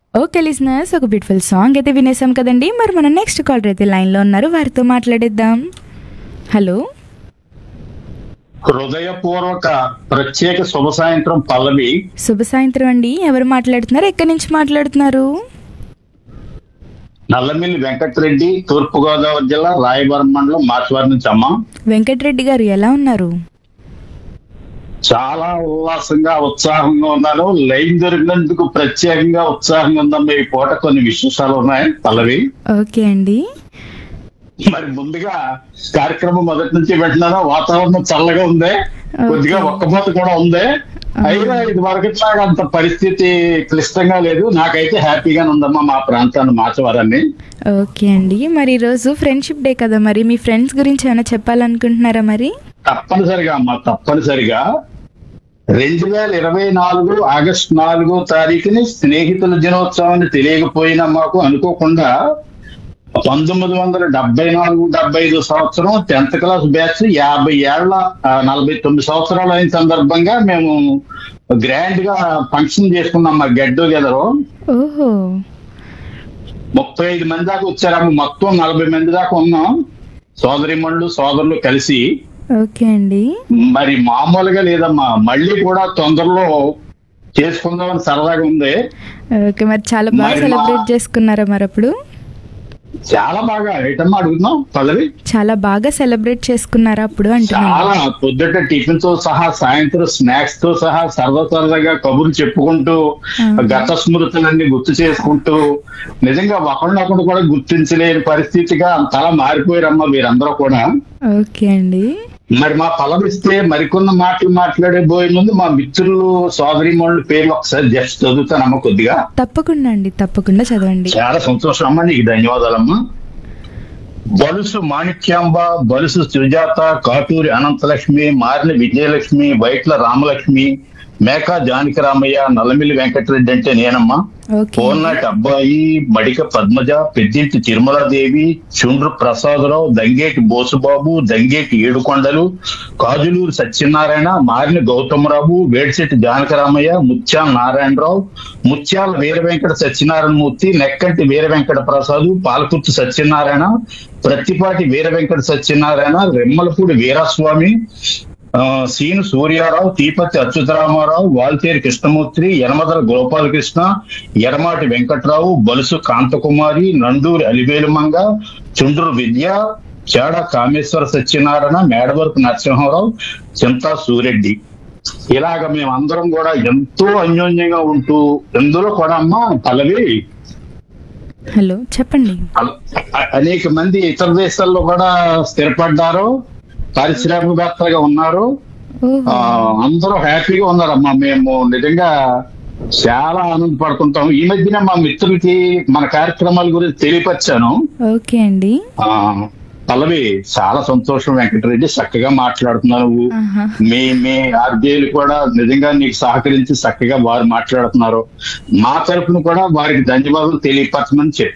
Okay listeners ఒక beautiful song అయితే వినేసాం కదండి మరి మన నెక్స్ట్ కాలర్ అయితే లైన్లో ఉన్నారు వారితో మాట్లాడేద్దాం హలో హృదయపూర్వక ప్రత్యేక శుభ సాయంత్రం పల్లవి శుభ సాయంత్రం అండి ఎవరు మాట్లాడుతున్నారు ఎక్కడి నుంచి మాట్లాడుతున్నారు నల్లమిల్లి వెంకటరెడ్డి తూర్పు గోదావరి జిల్లా రాయవరం మండలం మార్చివారి నుంచి అమ్మ వెంకటరెడ్డి గారు ఎలా ఉన్నారు చాలా ఉల్లాసంగా ఉత్సాహంగా ఉన్నాను లైన్ దొరికినందుకు ప్రత్యేకంగా ఉత్సాహంగా ఉందమ్మా ఈ పూట కొన్ని విశేషాలు ఉన్నాయి పల్లవి ఓకే అండి మరి ముందుగా కార్యక్రమం మొదటి నుంచి పెట్టినాను వాతావరణం చల్లగా ఉంది కొద్దిగా ఒక్కపోత కూడా ఉంది అయినా ఇది వరకులాగా అంత పరిస్థితి క్లిష్టంగా లేదు నాకైతే హ్యాపీగానే ఉందమ్మా మా ప్రాంతాన్ని మార్చవారని ఓకే అండి మరి ఈరోజు ఫ్రెండ్షిప్ డే కదా మరి మీ ఫ్రెండ్స్ గురించి ఏమైనా చెప్పాలనుకుంటున్నారా మరి తప్పనిసరిగా అమ్మా తప్పనిసరిగా రెండు వేల ఇరవై నాలుగు ఆగస్టు నాలుగో తారీఖుని స్నేహితుల దినోత్సవాన్ని తెలియకపోయినా మాకు అనుకోకుండా పంతొమ్మిది వందల డెబ్బై నాలుగు డెబ్బై ఐదు సంవత్సరం టెన్త్ క్లాస్ బ్యాచ్ యాభై ఏళ్ల ఆ, నలభై తొమ్మిది సంవత్సరాలు అయిన సందర్భంగా మేము గ్రాండ్ గా ఫంక్షన్ చేసుకున్నాం మా గెట్ టుగెదర్ ఓహో ముప్పై ఐదు మంది దాకా వచ్చారమ్మ మొత్తం నలభై మంది దాకా ఉన్నాం సోదరిమణులు సోదరులు కలిసి ఓకే అండి మరి మామూలుగా లేదమ్మా మళ్ళీ కూడా తొందరలో చేసుకుందామని సరదాగా ఉంది ఓకే మరి చాలా బాగా మరి మా- సెలబ్రేట్ చేసుకున్నారా మరి అప్పుడు చాలా బాగా ఐటమ్మా అడుగుతున్నాం పదవి చాలా బాగా సెలబ్రేట్ చేసుకున్నారా అప్పుడు అంటున్నాను చాలా పొద్దుట టిఫిన్ తో సహా సాయంత్రం స్నాక్స్ తో సహా సరదా సరదాగా కబుర్లు చెప్పుకుంటూ ఆ. గత స్మృతులన్నీ గుర్తు చేసుకుంటూ నిజంగా ఒకరినొకరు కూడా గుర్తించలేని పరిస్థితిగా అంతలా మారిపోయారమ్మా మీరందరూ కూడా ఓకే అండి మరి మా ఫలమిస్తే మరికొన్ని మాటలు మాట్లాడే పోయే ముందు మా మిత్రులు సోదరి పేర్లు ఒకసారి జస్ట్ చదువుతానమ్మా కొద్దిగా తప్పకుండా అండి తప్పకుండా చదవండి చాలా సంతోషం అమ్మా నీకు ధన్యవాదాలమ్మా బలుసు మాణిక్యాంబ బలుసు సుజాత కాటూరి అనంతలక్ష్మి మారిన విజయలక్ష్మి వైట్ల రామలక్ష్మి మేకా జానకి రామయ్య నల్లమిల్లి వెంకటరెడ్డి అంటే నేనమ్మా ఓకే పోల్నాటి అబ్బాయి మడిక పద్మజ పెద్దింటి తిరుమలాదేవి చుండ్రు ప్రసాదరావు దంగేటి బోసుబాబు దంగేటి ఏడుకొండలు కాజులూరు సత్యనారాయణ మారిన గౌతమరావు వేడిశెట్టి జానకరామయ్య ముత్యాల నారాయణరావు ముత్యాల వీర వెంకట సత్యనారాయణమూర్తి నెక్కంటి వీర వెంకట ప్రసాదు పాలకుర్తి సత్యనారాయణ ప్రత్తిపాటి వీర వెంకట సత్యనారాయణ రెమ్మలపూడి వీరాస్వామి ఆ, సీను సూర్యారావు తీపతి అచ్యుతరామారావు వాల్తేరి కృష్ణమూర్తి యనమదల గోపాలకృష్ణ ఎరమాటి వెంకట్రావు బలుసు కాంతకుమారి నండూరి అలివేలుమంగ చుండ్రు విద్య చేడ కామేశ్వర సత్యనారాయణ మేడవరపు నరసింహారావు చింతా సూరెడ్డి ఇలాగ మేమందరం కూడా ఎంతో అన్యోన్యంగా ఉంటూ ఎందులో కూడా అమ్మా పల్లవి హలో చెప్పండి అ- అ- అనేక మంది ఇతర దేశాల్లో కూడా స్థిరపడ్డారు పారిశ్రామికవేత్తలుగా ఉన్నారు ఓహో ఆ, అందరూ హ్యాపీగా ఉన్నారమ్మా మేము నిజంగా చాలా ఆనందపడుతుంటాం ఈ మధ్యన మా మిత్రులకి మన కార్యక్రమాల గురించి తెలియపరిచాను ఓకే అండి ఆ, పల్లవి చాలా సంతోషం వెంకటరెడ్డి చక్కగా మాట్లాడుతున్నావు నువ్వు ఆహా మీ మీ ఆర్జేలు కూడా నిజంగా నీకు సహకరించి చక్కగా వారు మాట్లాడుతున్నారు మా తరపున కూడా వారికి ధన్యవాదాలు తెలియపరచమని చెప్పి